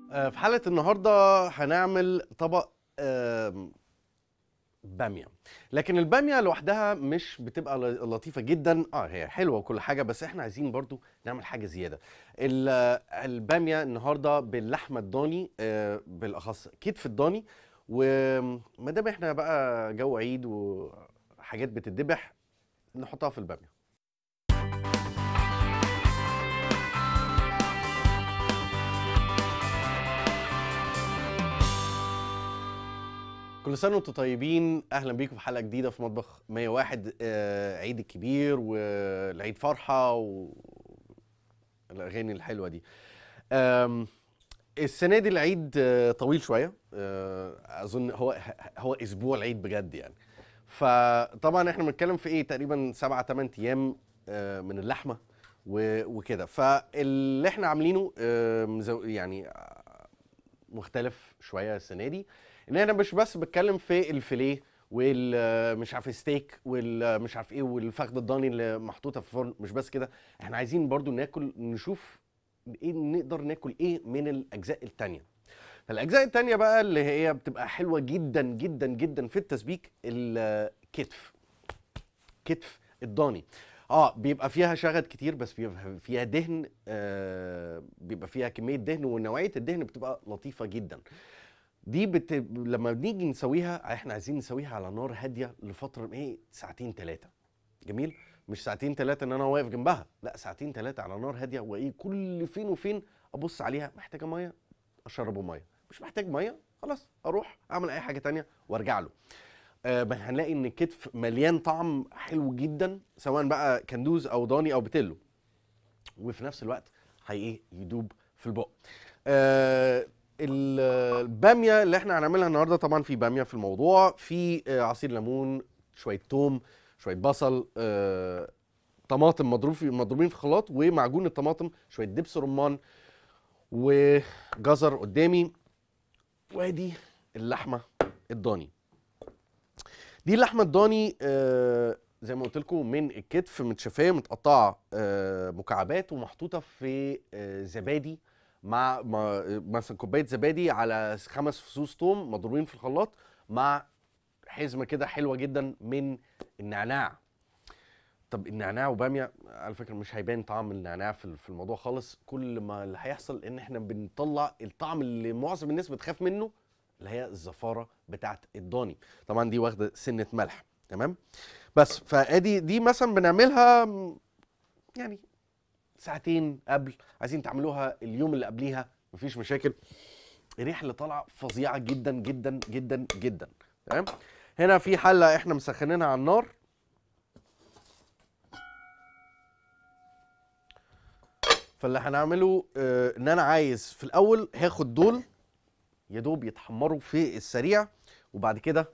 آه، في حلقة النهاردة هنعمل طبق آم، بامية لكن البامية لوحدها مش بتبقى ل- لطيفة جدا اه هي حلوة وكل حاجة بس احنا عايزين برضو نعمل حاجة زيادة ال- آه، البامية النهاردة باللحمة الضاني آه، بالاخص كتف الضاني وما دام احنا بقى جو عيد وحاجات بتتذبح نحطها في البامية كل سنه وانتم طيبين اهلا بيكم في حلقه جديده في مطبخ 101 آه عيد الكبير والعيد فرحه والاغاني الحلوه دي آم، السنه دي العيد آه، طويل شويه آه، اظن هو هو اسبوع العيد بجد يعني فطبعا احنا بنتكلم في ايه تقريبا سبعة 8 ايام آه، من اللحمه و- وكده فاللي احنا عاملينه آه، مزو- يعني آه، مختلف شويه السنه دي ان انا مش بس بتكلم في الفيليه والمش عارف ستيك والمش عارف ايه والفخد الضاني اللي محطوطه في الفرن مش بس كده احنا عايزين برضو ناكل نشوف ايه نقدر ناكل ايه من الاجزاء التانية فالاجزاء التانية بقى اللي هي بتبقى حلوه جدا جدا جدا في التسبيك الكتف كتف الضاني اه بيبقى فيها شغل كتير بس بيبقى فيها دهن آه بيبقى فيها كميه دهن ونوعيه الدهن بتبقى لطيفه جدا دي بت... لما بنيجي نسويها احنا عايزين نسويها على نار هاديه لفتره ايه ساعتين ثلاثه جميل مش ساعتين ثلاثه ان انا واقف جنبها لا ساعتين ثلاثه على نار هاديه وايه كل فين وفين ابص عليها محتاجه ميه اشربه ميه مش محتاج ميه خلاص اروح اعمل اي حاجه تانية وارجع له آه بس هنلاقي ان الكتف مليان طعم حلو جدا سواء بقى كندوز او ضاني او بتلو وفي نفس الوقت هي ايه يدوب في البق آه ال- الباميه اللي احنا هنعملها النهارده طبعا في باميه في الموضوع في آه، عصير ليمون شويه توم شويه بصل آه، طماطم مضروب في مضروبين في خلاط ومعجون الطماطم شويه دبس رمان وجزر قدامي وادي اللحمه الضاني دي اللحمه الضاني آه، زي ما قلت لكم من الكتف متشفيه متقطعه آه، مكعبات ومحطوطه في آه، زبادي مع مع- مثلا كوبايه زبادي على خمس فصوص توم مضروبين في الخلاط مع حزمه كده حلوه جدا من النعناع طب النعناع وباميه على فكره مش هيبان طعم النعناع في في الموضوع خالص كل ما اللي هيحصل ان احنا بنطلع الطعم اللي معظم الناس بتخاف منه اللي هي الزفاره بتاعت الضاني طبعا دي واخده سنه ملح تمام بس فادي دي مثلا بنعملها م، يعني ساعتين قبل عايزين تعملوها اليوم اللي قبليها مفيش مشاكل الريحه اللي طالعه فظيعه جدا جدا جدا جدا تمام هنا في حله احنا مسخنينها على النار فاللي هنعمله آه ان انا عايز في الاول هاخد دول يا دوب يتحمروا في السريع وبعد كده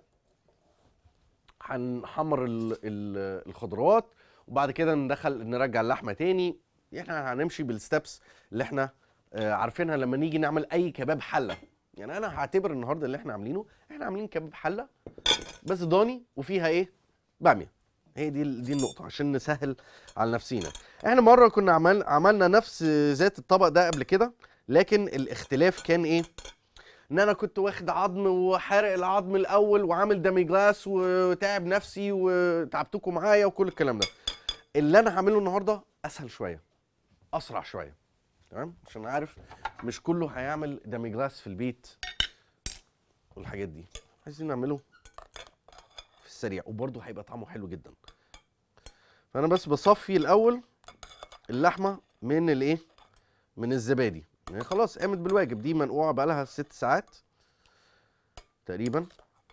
هنحمر ال- ال- الخضروات وبعد كده ندخل نرجع اللحمه تاني احنا هنمشي بالستبس اللي احنا آه، عارفينها لما نيجي نعمل اي كباب حله يعني انا هعتبر النهارده اللي احنا عاملينه احنا عاملين كباب حله بس ضاني وفيها ايه باميه هي دي ال- دي النقطه عشان نسهل على نفسينا احنا مره كنا عمل عملنا نفس ذات الطبق ده قبل كده لكن الاختلاف كان ايه ان انا كنت واخد عظم وحارق العظم الاول وعامل دامي جلاس وتعب نفسي وتعبتكم معايا وكل الكلام ده اللي انا هعمله النهارده اسهل شويه اسرع شويه تمام عشان عارف مش كله هيعمل دامي جلاس في البيت والحاجات دي عايزين نعمله في السريع وبرده هيبقى طعمه حلو جدا فانا بس بصفي الاول اللحمه من الايه من الزبادي يعني خلاص قامت بالواجب دي منقوعه بقالها ست ساعات تقريبا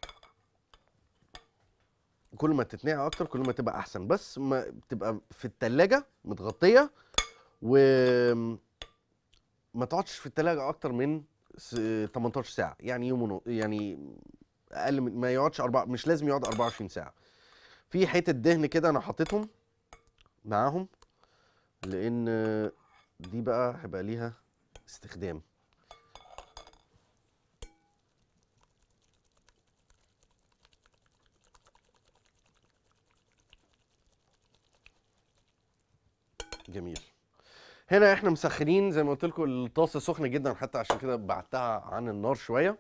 كل ما تتنقع اكتر كل ما تبقى احسن بس ما بتبقى في التلاجة متغطيه و ما تقعدش في التلاجة اكتر من س- 18 ساعه يعني يوم ونص يعني اقل من ما يقعدش أربع مش لازم يقعد 24 ساعه في حته دهن كده انا حطيتهم معاهم لان دي بقى هيبقى ليها استخدام جميل هنا احنا مسخنين زي ما قلت لكم الطاسه سخنه جدا حتى عشان كده بعدتها عن النار شويه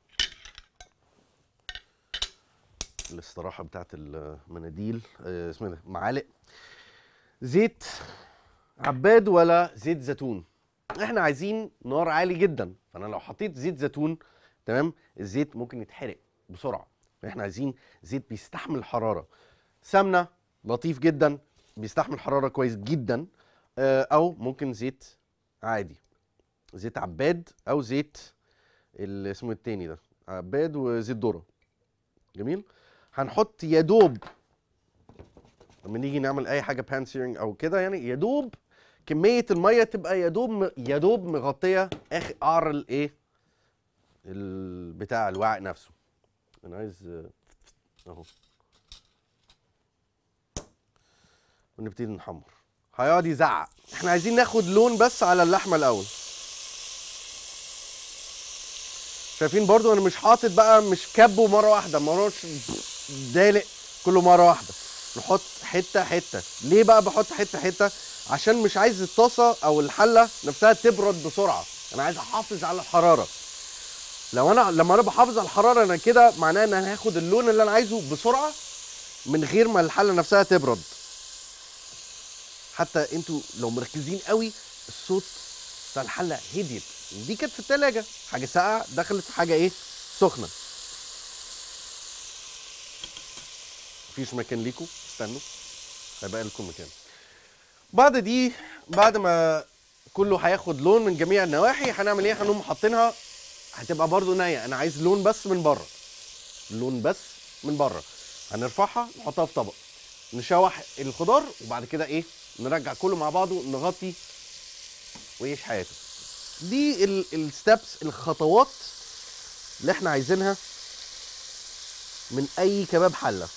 الاستراحه بتاعت المناديل آه، اسمه ده معالق زيت عباد ولا زيت زيتون احنا عايزين نار عالي جدا فانا لو حطيت زيت زيتون تمام الزيت ممكن يتحرق بسرعه احنا عايزين زيت بيستحمل الحراره سمنه لطيف جدا بيستحمل حراره كويس جدا آه، او ممكن زيت عادي زيت عباد او زيت اللي اسمه التاني ده عباد وزيت ذره جميل هنحط يا دوب لما نيجي نعمل اي حاجه بان سيرنج او كده يعني يا دوب كميه الميه تبقى يا دوب يا دوب مغطيه اخر قعر الايه ال- بتاع الوعاء نفسه انا عايز آه، اهو ونبتدي نحمر هيقعد يزعق احنا عايزين ناخد لون بس على اللحمه الاول شايفين برضو انا مش حاطط بقى مش كبه مره واحده مره دالق كله مره واحده نحط حته حته ليه بقى بحط حته حته عشان مش عايز الطاسه او الحله نفسها تبرد بسرعه انا عايز احافظ على الحراره لو انا لما انا بحافظ على الحراره انا كده معناه ان انا هاخد اللون اللي انا عايزه بسرعه من غير ما الحله نفسها تبرد حتى انتوا لو مركزين قوي الصوت بتاع الحله هديت دي كانت في التلاجة حاجه ساقعه دخلت في حاجه ايه سخنه مفيش مكان ليكم استنوا هيبقى لكم مكان بعد دي بعد ما كله هياخد لون من جميع النواحي هنعمل ايه هنقوم حاطينها هتبقى برضو نية انا عايز لون بس من بره لون بس من بره هنرفعها نحطها في طبق نشوح الخضار وبعد كده ايه نرجع كله مع بعضه نغطي ويعيش حياته دي الستبس الخطوات اللي احنا عايزينها من اي كباب حله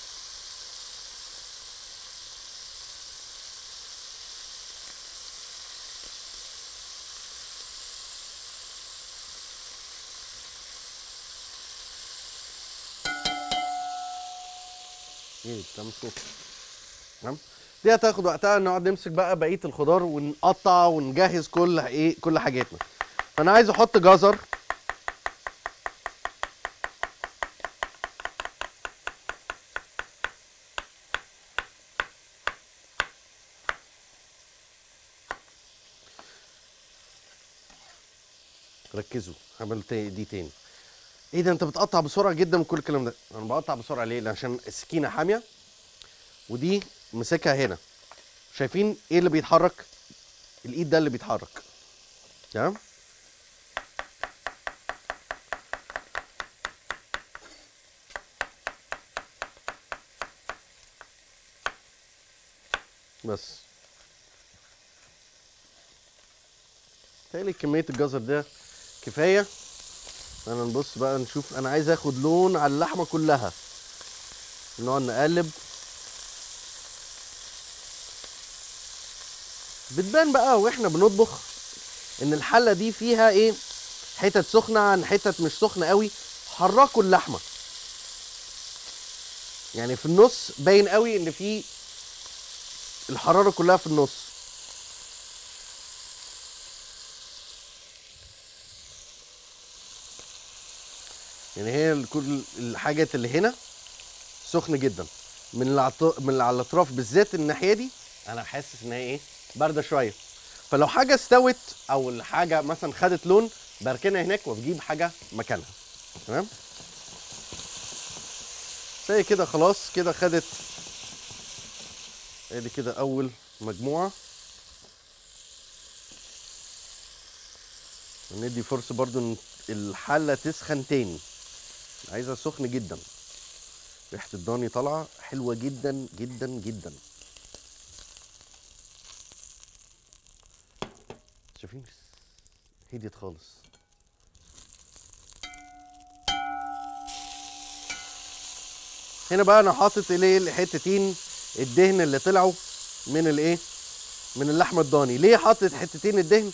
ايه بتعمل صوت تمام دي هتاخد وقتها نقعد نمسك بقى بقيه الخضار ونقطع ونجهز كل ايه كل حاجاتنا فانا عايز احط جزر ركزوا هعمل تا- دي تاني ايه ده انت بتقطع بسرعه جدا من كل الكلام ده انا بقطع بسرعه ليه لأ عشان السكينه حاميه ودي مسكها هنا شايفين ايه اللي بيتحرك الايد ده اللي بيتحرك تمام بس تالي كمية الجزر ده كفاية انا نبص بقى نشوف انا عايز اخد لون على اللحمة كلها نقعد نقلب بتبان بقى واحنا بنطبخ ان الحله دي فيها ايه حتت سخنه عن حتت مش سخنه قوي حركوا اللحمه يعني في النص باين قوي ان في الحراره كلها في النص يعني هي ال- كل الحاجات اللي هنا سخنه جدا من العط... من على الاطراف بالذات الناحيه دي انا حاسس ان هي ايه بارده شويه فلو حاجه استوت او الحاجه مثلا خدت لون بركنها هناك وبجيب حاجه مكانها تمام زي كده خلاص كده خدت ادي كده اول مجموعه ندي فرصه برضو ان الحله تسخن تاني عايزها سخن جدا ريحه الضاني طالعه حلوه جدا جدا جدا شايفين هديت خالص هنا بقى انا حاطط الايه حتتين الدهن اللي طلعوا من الايه من اللحمه الضاني ليه حاطط حتتين الدهن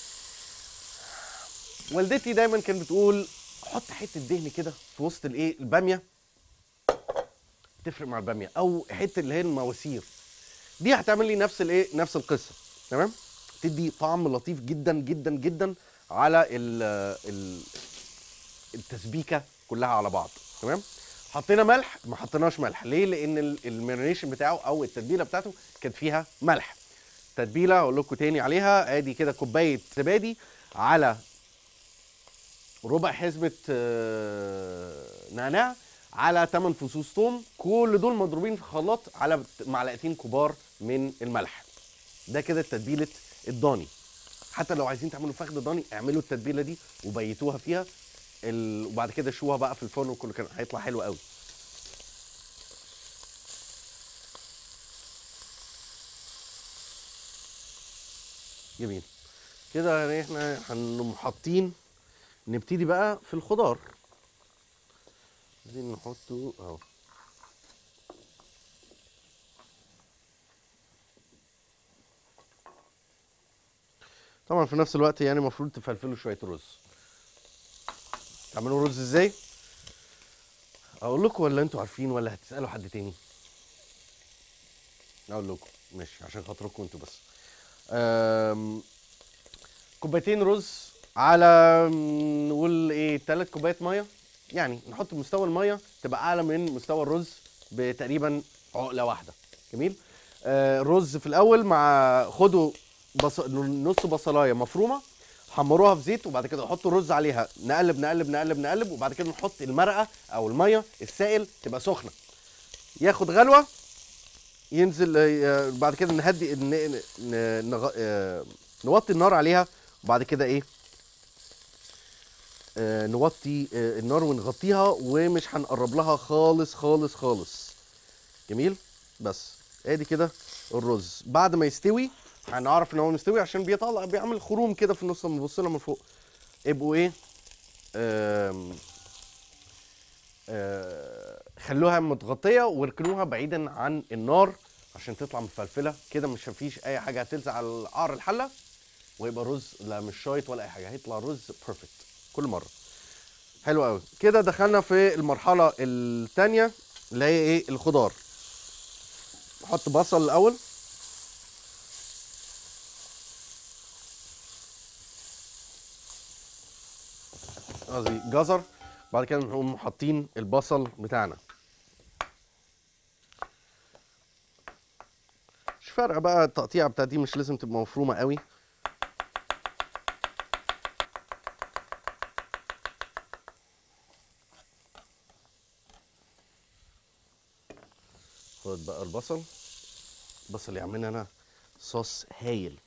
والدتي دايما كانت بتقول حط حته دهن كده في وسط الايه الباميه تفرق مع الباميه او حته اللي هي المواسير دي هتعمل لي نفس الايه نفس القصه تمام بتدي طعم لطيف جدا جدا جدا على ال ال التسبيكه كلها على بعض تمام حطينا ملح ما حطيناش ملح ليه لان ال- المارينيشن بتاعه او التتبيله بتاعته كانت فيها ملح تتبيله اقول لكم تاني عليها ادي كده كوبايه زبادي على ربع حزمه آه، نعناع على 8 فصوص ثوم كل دول مضروبين في خلاط على معلقتين كبار من الملح ده كده تتبيله الضاني حتى لو عايزين تعملوا فخد ضاني اعملوا التتبيله دي وبيتوها فيها ال... وبعد كده شوها بقى في الفرن وكله كان هيطلع حلو قوي جميل كده يعني احنا هنقوم حاطين نبتدي بقى في الخضار عايزين نحطه اهو طبعا في نفس الوقت يعني المفروض تفلفلوا شويه رز تعملوا رز ازاي اقول لكم ولا انتوا عارفين ولا هتسالوا حد تاني اقول لكم ماشي عشان خاطركم انتوا بس أم... كوبايتين رز على م، نقول ايه ثلاث كوبايات ميه يعني نحط مستوى الميه تبقى اعلى من مستوى الرز بتقريبا عقله واحده جميل آه رز في الاول مع خدوا بص... نص بصلايه مفرومه حمروها في زيت وبعد كده نحط الرز عليها نقلب نقلب نقلب نقلب وبعد كده نحط المرقه او الميه السائل تبقى سخنه ياخد غلوه ينزل آه، بعد كده نهدي ن- ن- نغ- آه، نوطي النار عليها وبعد كده ايه آه، نوطي آه، النار ونغطيها ومش هنقرب لها خالص خالص خالص جميل بس ادي كده الرز بعد ما يستوي هنعرف ان هو مستوي عشان بيطلع بيعمل خروم كده في النص لما نبص لها من فوق ابقوا ايه آم، آه، خلوها متغطيه واركنوها بعيدا عن النار عشان تطلع مفلفله كده مش مفيش اي حاجه هتلزق على قعر الحله ويبقى رز لا مش شايط ولا اي حاجه هيطلع رز بيرفكت كل مره حلو قوي كده دخلنا في المرحله الثانيه اللي هي ايه الخضار نحط بصل الاول قصدي جزر بعد كده نقوم حاطين البصل بتاعنا مش فارقه بقى التقطيعه بتاعت دي مش لازم تبقى مفرومه قوي خد بقى البصل البصل يعمل لنا صوص هايل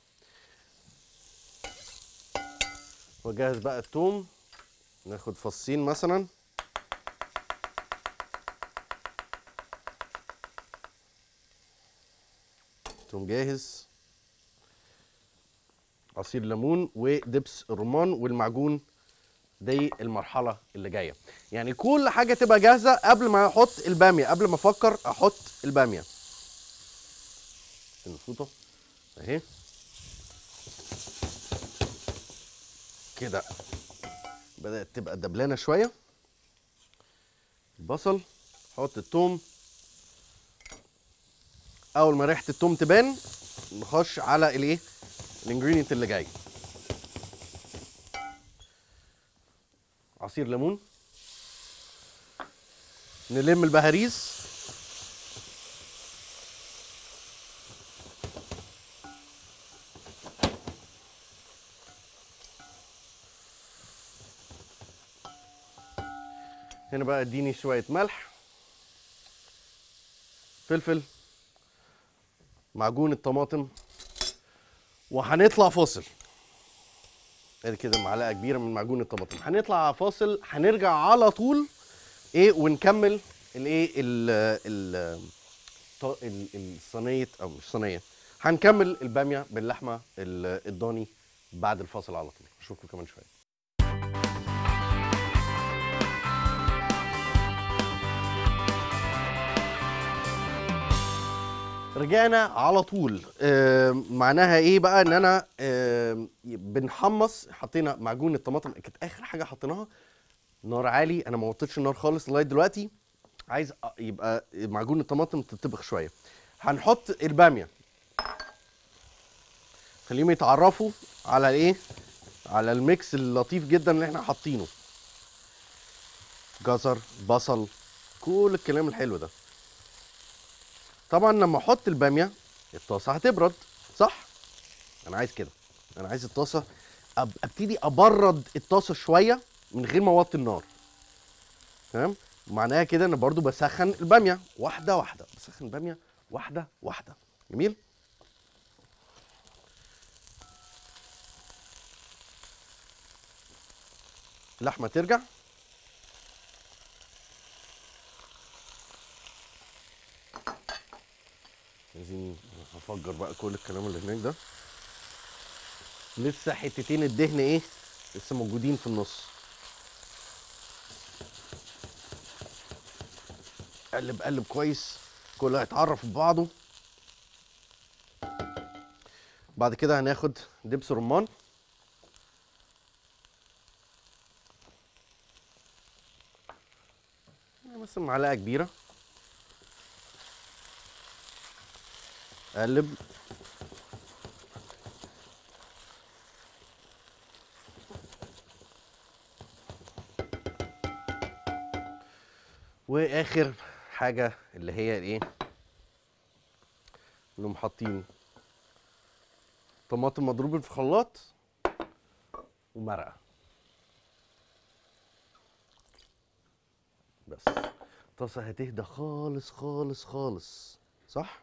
وجهز بقى التوم ناخد فصين مثلا توم جاهز عصير ليمون ودبس الرمان والمعجون دي المرحلة اللي جاية يعني كل حاجة تبقى جاهزة قبل ما احط البامية قبل ما افكر احط البامية الفوطة اهي كده بدأت تبقى دبلانة شوية البصل حط التوم أول ما ريحة التوم تبان نخش على الايه الانجريدينت اللي جاي عصير ليمون نلم البهاريز هنا بقى اديني شوية ملح فلفل معجون الطماطم وهنطلع فاصل ادي كده معلقة كبيرة من معجون الطماطم هنطلع فاصل هنرجع على طول ايه ونكمل الايه ال ال ط- ال- الصينية او مش صينية هنكمل البامية باللحمة ال- الضاني بعد الفاصل على طول اشوفكم كمان شوية رجعنا على طول آم، معناها ايه بقى ان انا آم، بنحمص حطينا معجون الطماطم كانت اخر حاجه حطيناها نار عالي انا ما وطيتش النار خالص لغايه دلوقتي عايز أ- يبقى معجون الطماطم تطبخ شويه هنحط الباميه خليهم يتعرفوا على ايه على الميكس اللطيف جدا اللي احنا حاطينه جزر بصل كل الكلام الحلو ده طبعا لما احط الباميه الطاسه هتبرد صح انا عايز كده انا عايز الطاسه أب- ابتدي ابرد الطاسه شويه من غير ما اوطي النار تمام معناها كده ان برضو بسخن الباميه واحده واحده بسخن الباميه واحده واحده جميل اللحمه ترجع عايزين هفجر بقى كل الكلام اللي هناك ده لسه حتتين الدهن ايه لسه موجودين في النص قلب قلب كويس كله هيتعرف ببعضه بعد كده هناخد دبس رمان مثلا معلقه كبيره قلب واخر حاجه اللي هي الايه انهم حاطين طماطم مضروب في خلاط ومرقه بس الطاسه هتهدى خالص خالص خالص صح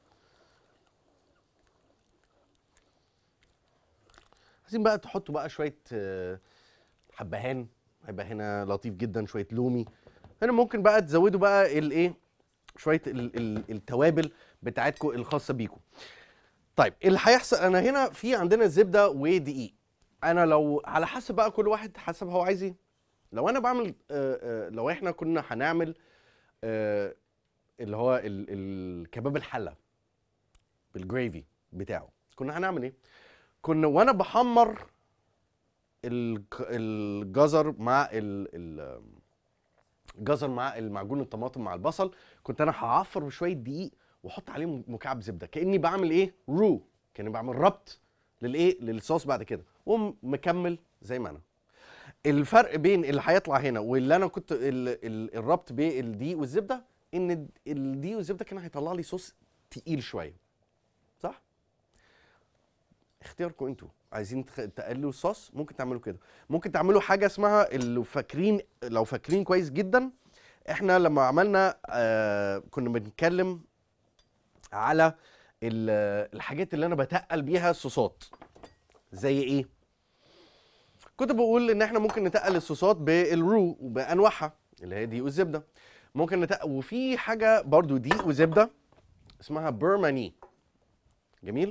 عايزين بقى تحطوا بقى شويه آه، حبهان هيبقى هنا لطيف جدا شويه لومي هنا ممكن بقى تزودوا بقى الايه شويه ال ال التوابل بتاعتكم الخاصه بيكم طيب اللي هيحصل انا هنا في عندنا زبده ودقيق انا لو على حسب بقى كل واحد حسب هو عايز ايه لو انا بعمل آه، آه، لو احنا كنا هنعمل آه، اللي هو ال- الكباب الحله بالجريفي بتاعه كنا هنعمل ايه كنا وانا بحمر الج- الجزر مع ال ال الجزر مع المعجون الطماطم مع البصل كنت انا هعفر بشويه دقيق واحط عليهم مكعب زبده كاني بعمل ايه رو كاني بعمل ربط للايه للصوص بعد كده ومكمل زي ما انا الفرق بين اللي هيطلع هنا واللي انا كنت ال ال الربط بين الدقيق والزبده ان الد- الدقيق والزبده كان هيطلع لي صوص تقيل شويه صح اختياركم انتوا عايزين تخ- تقللوا الصوص ممكن تعملوا كده ممكن تعملوا حاجه اسمها اللي فاكرين لو فاكرين كويس جدا احنا لما عملنا آه كنا بنتكلم على ال- الحاجات اللي انا بتقل بيها الصوصات زي ايه كنت بقول ان احنا ممكن نتقل الصوصات بالرو وبانواعها اللي هي دي والزبده ممكن نتقل وفي حاجه برضو دقيق وزبده اسمها برماني جميل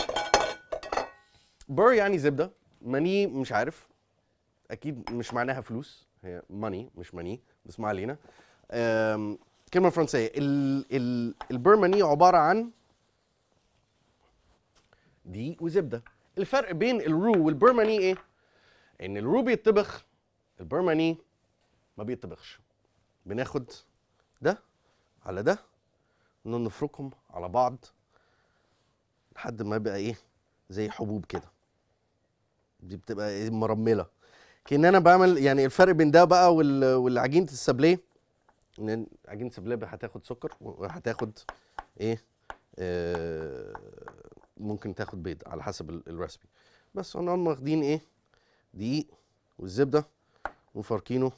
بر يعني زبده ماني مش عارف اكيد مش معناها فلوس هي ماني مش ماني بس ما علينا أم، كلمه فرنسيه ال ال البرماني عباره عن دقيق وزبده الفرق بين الرو والبرماني ايه ان الرو بيطبخ البرماني ما بيطبخش بناخد ده على ده نفركهم على بعض لحد ما يبقى ايه زي حبوب كده دي بتبقى إيه مرمله كأن انا بعمل يعني الفرق بين ده بقى وال- والعجينه السابليه ان عجينه السابليه هتاخد سكر وهتاخد ايه آه ممكن تاخد بيض على حسب ال- الريسبي بس هنقوم واخدين ايه دقيق والزبده وفاركينه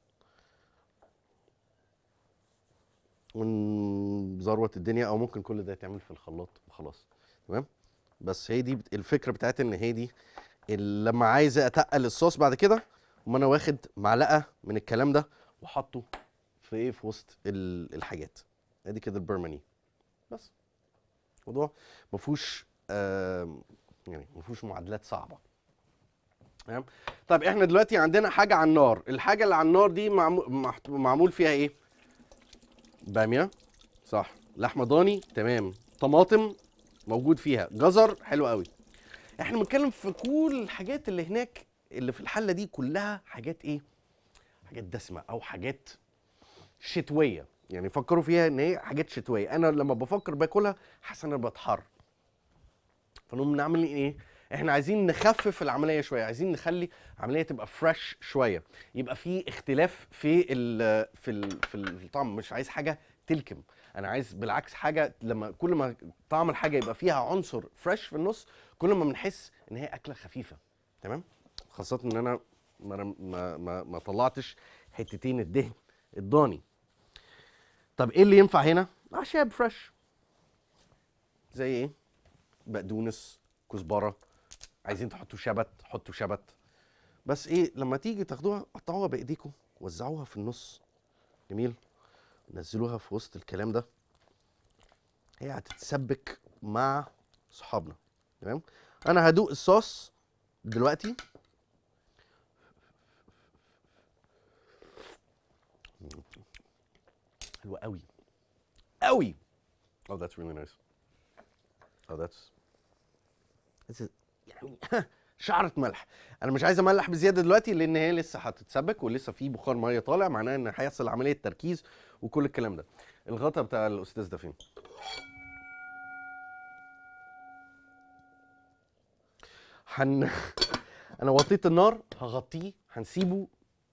ونزروت الدنيا او ممكن كل ده يتعمل في الخلاط وخلاص تمام بس هي دي بت- الفكره بتاعت ان هي دي ال- لما عايز اتقل الصوص بعد كده وما انا واخد معلقه من الكلام ده وحطه في ايه في وسط ال- الحاجات ادي كده البرماني بس الموضوع ما فيهوش آم، يعني ما فيهوش معادلات صعبه تمام طيب احنا دلوقتي عندنا حاجه على النار الحاجه اللي على النار دي معمو- محط- معمول فيها ايه باميه صح لحمه ضاني تمام طماطم موجود فيها جزر حلو قوي احنا بنتكلم في كل الحاجات اللي هناك اللي في الحله دي كلها حاجات ايه حاجات دسمه او حاجات شتويه يعني فكروا فيها ان هي حاجات شتويه انا لما بفكر باكلها حاسس ان انا بتحر فنقوم نعمل ايه احنا عايزين نخفف العمليه شويه عايزين نخلي العمليه تبقى فريش شويه يبقى في اختلاف في ال في ال في الطعم مش عايز حاجه تلكم انا عايز بالعكس حاجه لما كل ما طعم الحاجه يبقى فيها عنصر فريش في النص كل ما بنحس ان هي اكله خفيفه تمام خاصه ان انا ما ما ما, ما طلعتش حتتين الدهن الضاني طب ايه اللي ينفع هنا اعشاب فريش زي ايه بقدونس كزبره عايزين تحطوا شبت حطوا شبت بس ايه لما تيجي تاخدوها قطعوها بايديكم وزعوها في النص جميل نزلوها في وسط الكلام ده هي هتتسبك مع صحابنا تمام انا هدوق الصوص دلوقتي حلوه قوي قوي oh that's really nice oh that's this is يعني شعرة ملح انا مش عايز املح بزياده دلوقتي لان هي لسه هتتسبك ولسه في بخار ميه طالع معناه ان هيحصل عمليه تركيز وكل الكلام ده الغطا بتاع الاستاذ ده فين هن انا وطيت النار هغطيه هنسيبه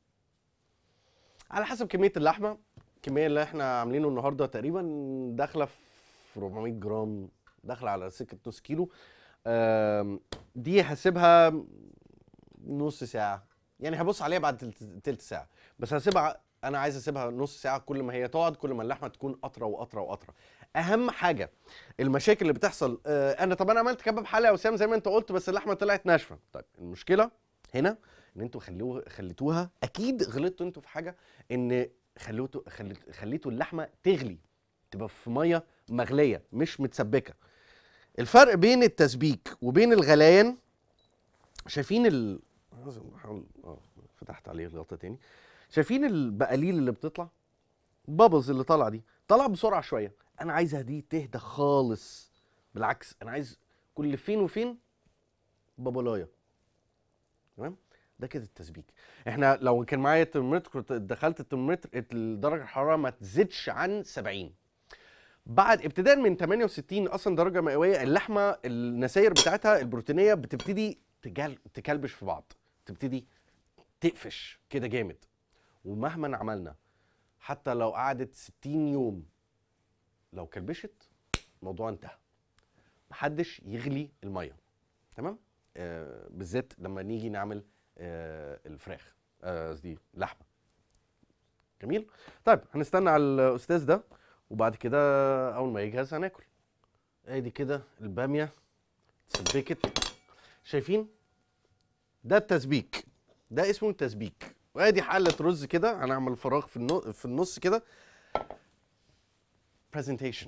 على حسب كميه اللحمه الكميه اللي احنا عاملينه النهارده تقريبا داخله في 400 جرام داخله على سكه نص كيلو آم، دي هسيبها نص ساعه يعني هبص عليها بعد تلت, تلت ساعه بس هسيبها انا عايز اسيبها نص ساعه كل ما هي تقعد كل ما اللحمه تكون اطرى واطرى واطرى اهم حاجه المشاكل اللي بتحصل آه، انا طب انا عملت كباب حله يا وسام زي ما انت قلت بس اللحمه طلعت ناشفه طيب المشكله هنا ان انتوا خلوها خليتوها اكيد غلطتوا انتوا في حاجه ان خليتوا خليت- خليتوا اللحمه تغلي تبقى في ميه مغليه مش متسبكه الفرق بين التسبيك وبين الغليان شايفين ال لازم احاول اه فتحت عليه الغلطه تاني شايفين البقاليل اللي بتطلع البابلز اللي طالعه دي طالعه بسرعه شويه انا عايزها دي تهدى خالص بالعكس انا عايز كل فين وفين بابلايه تمام ده كده التسبيك احنا لو كان معايا الترمومتر كنت دخلت الترمومتر درجه الحراره ما تزيدش عن 70 بعد ابتداء من 68 اصلا درجه مئويه اللحمه النساير بتاعتها البروتينيه بتبتدي تجل تكلبش في بعض تبتدي تقفش كده جامد ومهما عملنا حتى لو قعدت 60 يوم لو كلبشت الموضوع انتهى محدش يغلي الميه تمام آه بالذات لما نيجي نعمل آه الفراخ آه، قصدي لحمه جميل طيب هنستنى على الاستاذ ده وبعد كده اول ما يجهز هناكل ادي كده الباميه اتسبكت شايفين ده التسبيك ده اسمه التسبيك وادي حله رز كده هنعمل فراغ في النص في النص كده presentation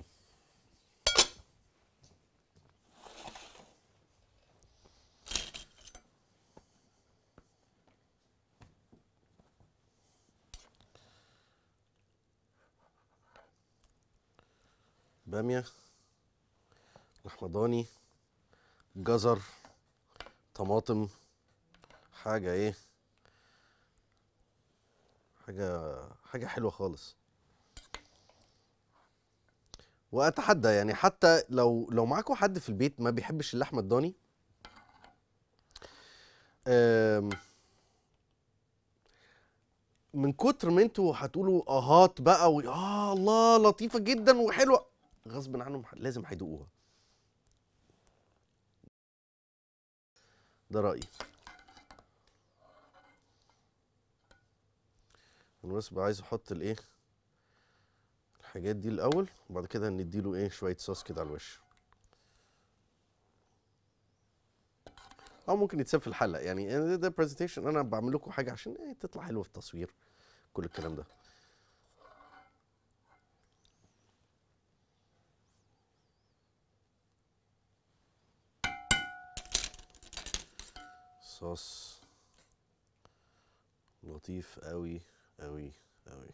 باميه لحمه ضاني جزر طماطم حاجه ايه حاجه حاجه حلوه خالص واتحدى يعني حتى لو لو معاكم حد في البيت ما بيحبش اللحمه الضاني أم، من كتر ما انتوا هتقولوا اهات بقى و... اه الله لطيفه جدا وحلوه غصب عنهم لازم هيدوقوها ده رايي انا بس بقى عايز احط الايه الحاجات دي الاول وبعد كده نديله ايه شويه صوص كده على الوش او ممكن يتساب في الحلقه يعني ده- ده برزنتيشن انا بعمل لكم حاجه عشان ايه تطلع حلوه في التصوير كل الكلام ده صوص لطيف قوي قوي قوي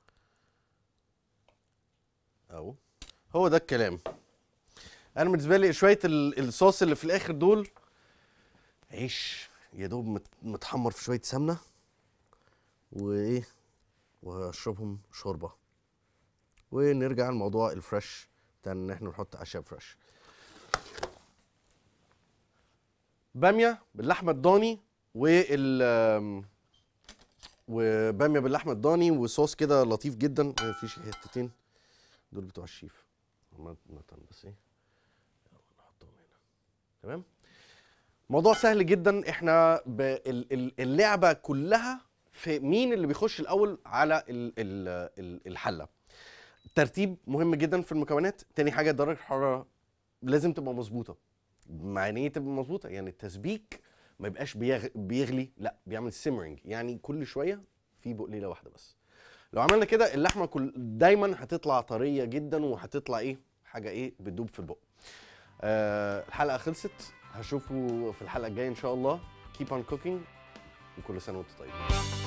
اهو هو ده الكلام انا بالنسبه لي شويه ال- الصوص اللي في الاخر دول عيش يا دوب مت- متحمر في شويه سمنه وايه واشربهم شوربه ونرجع لموضوع الفريش بتاع ان احنا نحط اعشاب فريش باميه باللحمه الضاني وال آم، وباميه باللحمه الضاني وصوص كده لطيف جدا آه، في شي حتتين دول بتوع الشيف عامة بس ايه يلا نحطهم هنا تمام موضوع سهل جدا احنا ب- ال- ال- اللعبه كلها في مين اللي بيخش الاول على ال- ال- ال- الحله ترتيب مهم جدا في المكونات تاني حاجه درجه الحراره لازم تبقى مظبوطه معنى ايه تبقى مظبوطه يعني التسبيك ما يبقاش بيغ... بيغلي لا بيعمل سيمرنج يعني كل شويه في بقليله واحده بس لو عملنا كده اللحمه كل دايما هتطلع طريه جدا وهتطلع ايه حاجه ايه بتدوب في البق آه الحلقه خلصت هشوفه في الحلقه الجايه ان شاء الله keep on cooking وكل سنه وانتم طيبين